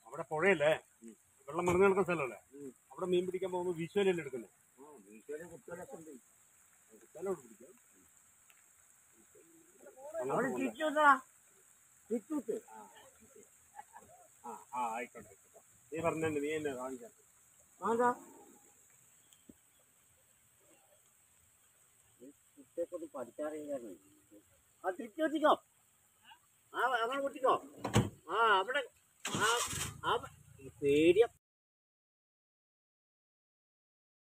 അവിടെ പുഴയല്ലേ വെള്ളം മറിഞ്ഞു നടക്കുന്ന സ്ഥലമല്ലേ അവിടെ മീൻ പിടിക്കാൻ പോകുമ്പോൾ വിശ്വലല്ലേ എടുക്കുന്നത് വിശ്വലോട് പിടിക്കാം അവിടെ അങ്ങോട്ട് പോകണ്ട. ചുറ്റൂട്ടാ ചുറ്റൂട്ട് ആ ആ ആയിക്കോട്ടെ ആയിക്കോട്ടെ നീ പറഞ്ഞ നീ എന്നെ കാണിക്കാം ആണ്ടാ കുട്ടിയൊക്കെ പഠിക്കാറിയായിരുന്നു ആ തിരിച്ചു വെച്ചിക്കോ ആ അങ്ങനെ കുട്ടിക്കോ ആ അവിടെ ആ ആ പേടിയ